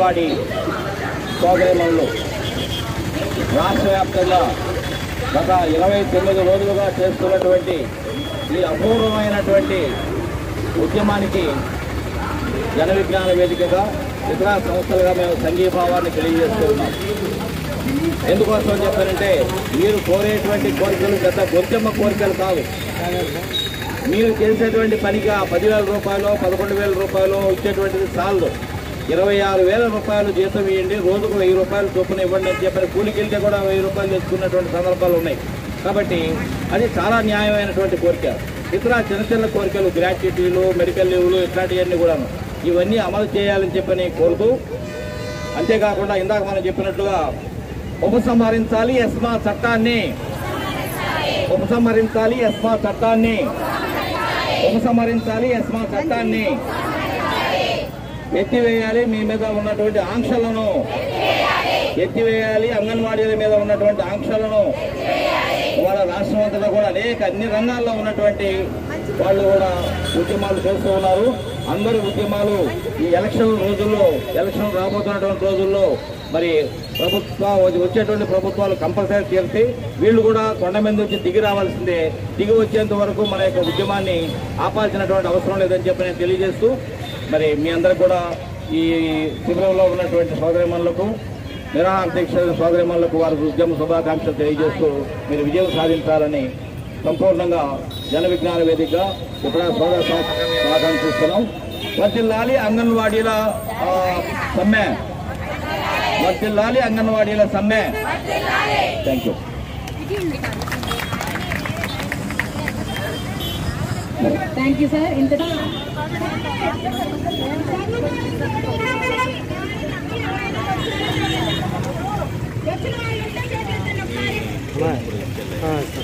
అంగన్వాడీ సోదరిమణులు రాష్ట్ర వ్యాప్తంగా గత ఇరవై తొమ్మిది రోజులుగా చేస్తున్నటువంటి ఈ అపూర్వమైనటువంటి ఉద్యమానికి జన విజ్ఞాన వేదికగా ఇతర సంస్థలుగా మేము సంఘీభావాన్ని తెలియజేస్తూ ఉన్నాం ఎందుకోసం అని చెప్పారంటే మీరు కోరేటువంటి కోరికలు పెద్ద గొంతెమ్మ కోరికలు కావు మీరు చేసేటువంటి పనికి ఆ పదివేల రూపాయలు పదకొండు వేల రూపాయలు ఇచ్చేటువంటిది చాలదు ఇరవై ఆరు వేల రూపాయలు జీతం ఇవ్వండి రోజుకు వెయ్యి రూపాయలు చొప్పున ఇవ్వండి అని చెప్పి కూలికి వెళ్తే కూడా వెయ్యి రూపాయలు తెచ్చుకున్నటువంటి సందర్భాలు ఉన్నాయి కాబట్టి అది చాలా న్యాయమైనటువంటి కోరిక ఇతర చిన్న చిన్న కోరికలు గ్రాట్యుటీలు మెడికల్ లీవ్లు ఇట్లాంటివన్నీ కూడాను ఇవన్నీ అమలు చేయాలని చెప్పని కోరుతూ అంతేకాకుండా ఇందాక మనం చెప్పినట్లుగా ఉపసంహరించాలి ఎస్మా చట్టాన్ని ఉపసంహరించాలి ఎస్మా చట్టాన్ని ఉపసంహరించాలి ఎస్మా చట్టాన్ని ఎత్తివేయాలి మీ మీద ఉన్నటువంటి ఆంక్షలను ఎత్తివేయాలి అంగన్వాడీల మీద ఉన్నటువంటి ఆంక్షలను వాళ్ళ రాష్ట్రం అంతటా కూడా అనేక అన్ని రంగాల్లో ఉన్నటువంటి వాళ్ళు కూడా ఉద్యమాలు చేస్తూ ఉన్నారు అందరి ఉద్యమాలు ఈ ఎలక్షన్ రోజుల్లో ఎలక్షన్ రాబోతున్నటువంటి రోజుల్లో మరి ప్రభుత్వ వచ్చేటువంటి ప్రభుత్వాలు కంపల్సరీ తీరితే వీళ్ళు కూడా కొండ మీద నుంచి దిగి రావాల్సిందే దిగి వచ్చేంత వరకు మన యొక్క ఉద్యమాన్ని ఆపాల్సినటువంటి అవసరం లేదని చెప్పి నేను తెలియజేస్తూ మరి మీ అందరికి కూడా ఈ శిబిరంలో ఉన్నటువంటి సోదరిమణులకు నిరాహార దీక్ష సోదరిమణులకు వారి ఉద్యమ శుభాకాంక్షలు తెలియజేస్తూ మీరు విజయం సాధించాలని సంపూర్ణంగా జన విజ్ఞాన వేదికగా ఇక్కడ సోదర సంస్థ ఆకాంక్షిస్తున్నాం వర్తిల్లాలి అంగన్వాడీల ఆ, సమ్మె వర్తిల్లాలి అంగన్వాడీల సమ్మె thank you thank you sir ఇంత ఆ, సరే.